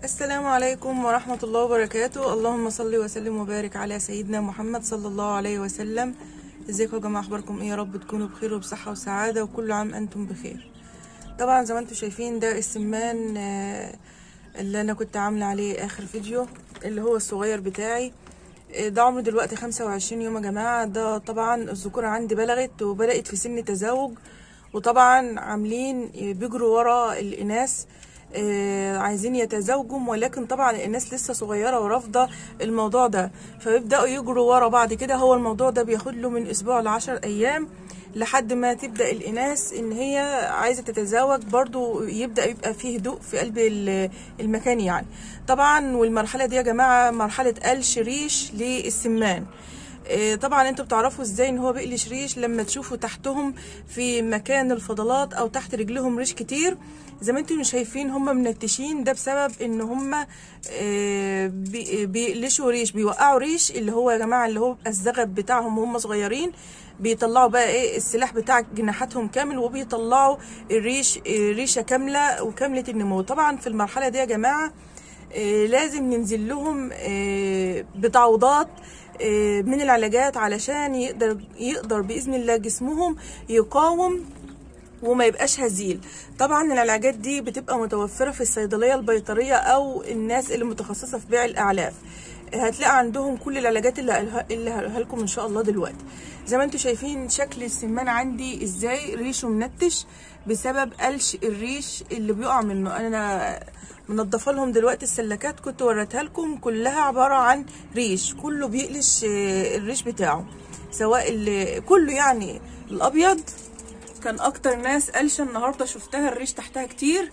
السلام عليكم ورحمة الله وبركاته اللهم صل وسلم وبارك على سيدنا محمد صلى الله عليه وسلم ازيكم يا جماعة اخباركم ايه يا رب تكونوا بخير وبصحة وسعادة وكل عام انتم بخير طبعا زي ما انتم شايفين ده السمان آه، اللي انا كنت عاملة عليه اخر فيديو اللي هو الصغير بتاعي آه، ده عمره دلوقتي 25 يوم يا جماعة ده طبعا الذكورة عندي بلغت وبدأت في سن تزاوج وطبعا عاملين آه، بيجروا ورا الإناث آه، عايزين يتزوجوا ولكن طبعا الناس لسه صغيره ورافضه الموضوع ده فيبداوا يجروا ورا بعض كده هو الموضوع ده بياخد له من اسبوع لعشر ايام لحد ما تبدا الاناث ان هي عايزه تتزوج برضو يبدا يبقى فيه هدوء في قلب ال- المكان يعني طبعا والمرحله دي يا جماعه مرحله قلش ريش للسمان آه، طبعا انتوا بتعرفوا ازاي ان هو بيقلش ريش لما تشوفوا تحتهم في مكان الفضلات او تحت رجلهم ريش كتير زي ما انتم شايفين هم منتشين ده بسبب ان هم آه، بي- بيقلشوا ريش بيوقعوا ريش اللي هو يا جماعه اللي هو بيبقى الزغب بتاعهم وهم صغيرين بيطلعوا بقى ايه السلاح بتاع جناحاتهم كامل وبيطلعوا الريش آه، ريشه كامله وكامله النمو طبعا في المرحله دي يا جماعه آه، لازم ننزل لهم آه، بتعويضات آه، من العلاجات علشان يقدر يقدر باذن الله جسمهم يقاوم وما يبقاش هزيل طبعا العلاجات دي بتبقى متوفره في الصيدليه البيطريه او الناس اللي متخصصه في بيع الاعلاف هتلاقي عندهم كل العلاجات اللي هقولها- اللي هقولها لكم ان شاء الله دلوقتي زي ما انتم شايفين شكل السمان عندي ازاي ريشه منتش بسبب قلش الريش اللي بيقع منه انا منضفه لهم دلوقتي السلكات كنت وريتها لكم كلها عباره عن ريش كله بيقلش آه، الريش بتاعه سواء اللي كله يعني الابيض كان اكتر ناس قلشه النهارده شفتها الريش تحتها كتير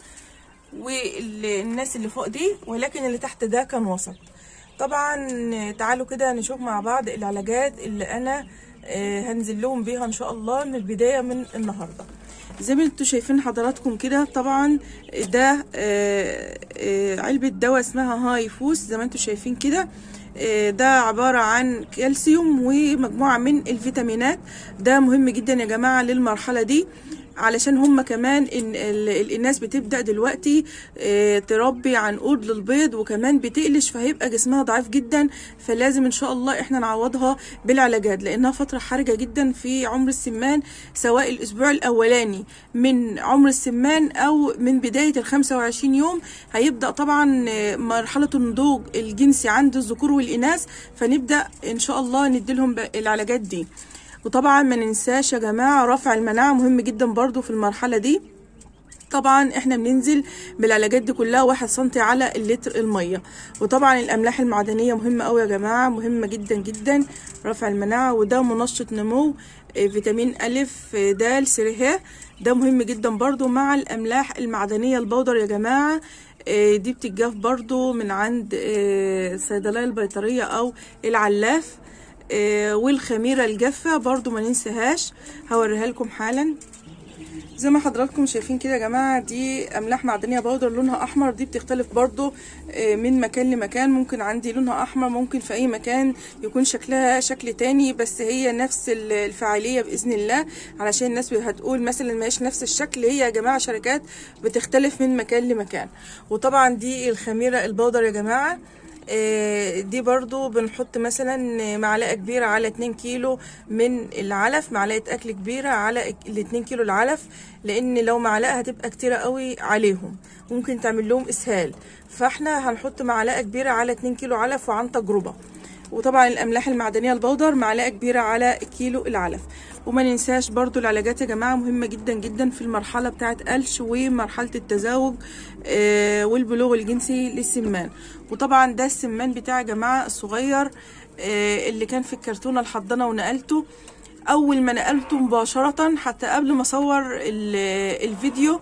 والناس اللي فوق دي ولكن اللي تحت ده كان وسط طبعا تعالوا كده نشوف مع بعض العلاجات اللي انا آه، هنزل لهم بيها ان شاء الله من البدايه من النهارده زي ما انتوا شايفين حضراتكم كده طبعا ده آه، آه، علبه دواء اسمها هاي فوس زي ما انتوا شايفين كده آه، ده عبارة عن كالسيوم ومجموعة من الفيتامينات ده مهم جدا يا جماعة للمرحلة دي علشان هم كمان إن ال- الناس بتبدأ دلوقتي آه، تربي عنقود للبيض وكمان بتقلش فهيبقى جسمها ضعيف جدا فلازم ان شاء الله احنا نعوضها بالعلاجات لانها فترة حرجة جدا في عمر السمان سواء الاسبوع الاولاني من عمر السمان او من بداية ال 25 يوم هيبدأ طبعا آه، مرحلة النضوج الجنسي عند الذكور والاناث فنبدأ ان شاء الله نديلهم ب- العلاجات دي وطبعا ما ننساش يا جماعة رفع المناعة مهم جدا برضو في المرحلة دي طبعا احنا بننزل بالعلاجات دي كلها واحد سنتي على اللتر المية وطبعا الاملاح المعدنية مهمة قوي يا جماعة مهمة جدا جدا رفع المناعة وده منشط نمو آه، فيتامين الف آه، د س ه ده مهم جدا برضو مع الاملاح المعدنية البودر يا جماعة آه، دي بتتجاب برضو من عند آه، الصيدلية البيطرية او العلاف آه، والخميرة الجافة برضو ما ننساهاش هوريها لكم حالا زي ما حضراتكم شايفين كده يا جماعة دي أملاح معدنية بودر لونها أحمر دي بتختلف برضو آه، من مكان لمكان ممكن عندي لونها أحمر ممكن في أي مكان يكون شكلها شكل تاني بس هي نفس ال- الفعالية بإذن الله علشان الناس هتقول مثلا ماهيش نفس الشكل هي يا جماعة شركات بتختلف من مكان لمكان وطبعا دي الخميرة البودر يا جماعة آه، دي برضو بنحط مثلا معلقة كبيرة على 2 كيلو من العلف معلقة أكل كبيرة على ال 2 كيلو العلف لأن لو معلقة هتبقى كتيرة قوي عليهم ممكن تعمل لهم إسهال فاحنا هنحط معلقة كبيرة على 2 كيلو علف وعن تجربة وطبعا الاملاح المعدنيه البودر معلقه كبيره على كيلو العلف وما ننساش برضو العلاجات يا جماعه مهمه جدا جدا في المرحله بتاعه قلش ومرحله التزاوج آه، والبلوغ الجنسي للسمان وطبعا ده السمان بتاع يا جماعه الصغير آه، اللي كان في الكرتونه الحضانه ونقلته اول ما نقلته مباشره حتى قبل ما اصور ال- الفيديو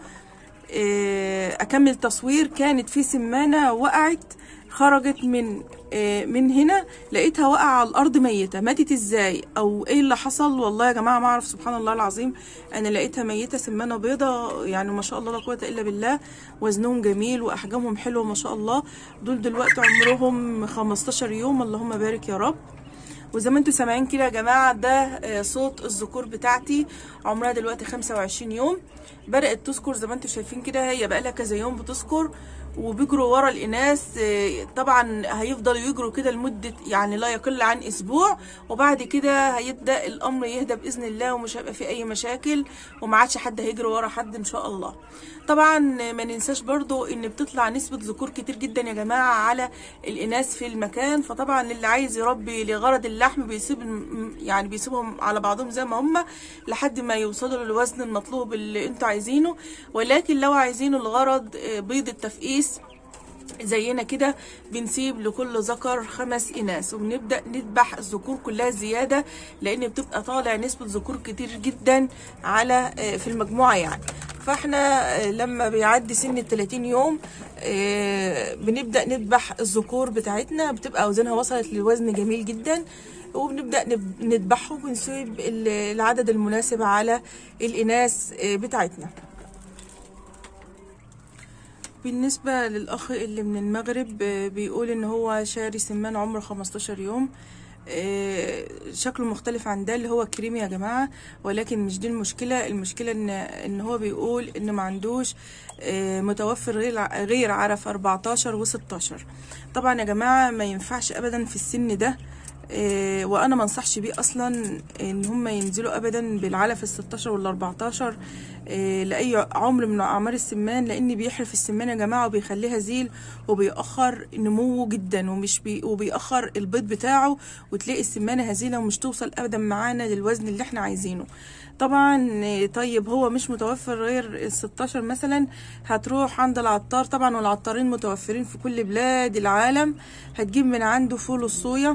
آه، اكمل تصوير كانت في سمانه وقعت خرجت من آه، من هنا لقيتها واقعه على الارض ميته ماتت ازاي او ايه اللي حصل والله يا جماعه ما اعرف سبحان الله العظيم انا لقيتها ميته سمانه بيضه يعني ما شاء الله لا قوه الا بالله وزنهم جميل واحجامهم حلوه ما شاء الله دول دلوقتي عمرهم 15 يوم اللهم بارك يا رب وزي ما انتم سامعين كده يا جماعه ده آه، صوت الذكور بتاعتي عمرها دلوقتي 25 يوم بدات تذكر زي ما انتم شايفين كده هي بقى لها كذا يوم بتذكر وبيجروا ورا الاناث آه، طبعا هيفضلوا يجروا كده لمده يعني لا يقل عن اسبوع وبعد كده هيبدا الامر يهدى باذن الله ومش هيبقى في اي مشاكل وما عادش حد هيجري ورا حد ان شاء الله طبعا ما ننساش برضو ان بتطلع نسبه ذكور كتير جدا يا جماعه على الاناث في المكان فطبعا اللي عايز يربي لغرض اللحم بيسيب يعني بيسيبهم على بعضهم زي ما هم لحد ما يوصلوا للوزن المطلوب اللي انتوا عايزينه ولكن لو عايزينه لغرض آه، بيض التفقيس زينا كده بنسيب لكل ذكر خمس اناث وبنبدا نذبح الذكور كلها زياده لان بتبقى طالع نسبه ذكور كتير جدا على آه، في المجموعه يعني فاحنا آه، لما بيعدي سن ال 30 يوم آه، بنبدا نذبح الذكور بتاعتنا بتبقى اوزانها وصلت لوزن جميل جدا وبنبدا نب- نذبحهم ونسيب ال- العدد المناسب على الاناث آه، بتاعتنا بالنسبة للأخ اللي من المغرب آه، بيقول إن هو شاري سمان عمره 15 يوم آه، شكله مختلف عن ده اللي هو كريمي يا جماعة ولكن مش دي المشكلة المشكلة إن إن هو بيقول إن ما عندوش آه، متوفر غير ع- غير عرف 14 و16 طبعا يا جماعة ما ينفعش أبدا في السن ده آه، وانا ما انصحش بيه اصلا ان هم ينزلوا ابدا بالعلف ال 16 وال 14 آه، لاي عمر من اعمار السمان لان بيحرف السمان يا جماعه وبيخليها زيل وبيأخر نموه جدا ومش بي وبيأخر البيض بتاعه وتلاقي السمانه هزيله ومش توصل ابدا معانا للوزن اللي احنا عايزينه طبعا آه، طيب هو مش متوفر غير ال 16 مثلا هتروح عند العطار طبعا والعطارين متوفرين في كل بلاد العالم هتجيب من عنده فول الصويا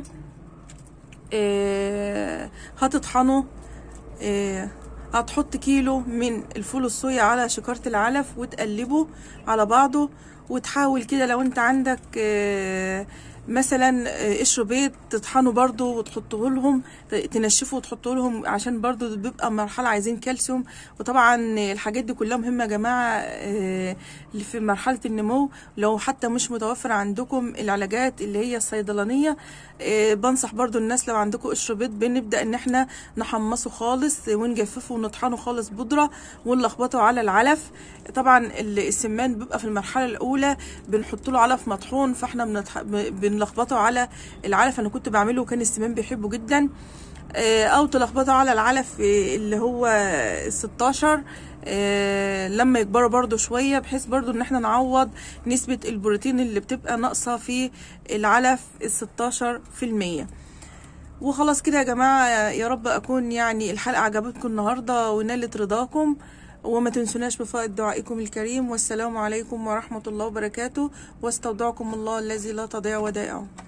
آه، هتطحنه آه، هتحط كيلو من الفول الصويا على شكارة العلف وتقلبه على بعضه وتحاول كده لو انت عندك آه، مثلا آه، قشر بيض تطحنه برضو وتحطه لهم ت- تنشفه وتحطه لهم عشان برضو بيبقى مرحلة عايزين كالسيوم وطبعا الحاجات دي كلها مهمة يا جماعة آه، اللي في مرحلة النمو لو حتى مش متوفر عندكم العلاجات اللي هي الصيدلانية آه، بنصح برضو الناس لو عندكم قشر بيض بنبدأ ان احنا نحمصه خالص ونجففه ونطحنه خالص بودرة ونلخبطه على العلف طبعا ال- السمان بيبقى في المرحلة الأولى بنحط له علف مطحون فاحنا بنطح... ب- بنلخبطه على العلف أنا كنت بعمله وكان السمان بيحبه جدا آه، أو تلخبطه على العلف آه، اللي هو ال 16 آه، لما يكبروا برضو شوية بحيث برضو ان احنا نعوض نسبة البروتين اللي بتبقى ناقصة في العلف ال 16 في المية وخلاص كده يا جماعة يا رب أكون يعني الحلقة عجبتكم النهاردة ونالت رضاكم وما تنسوناش بفائض دعائكم الكريم والسلام عليكم ورحمة الله وبركاته واستودعكم الله الذي لا تضيع ودائعه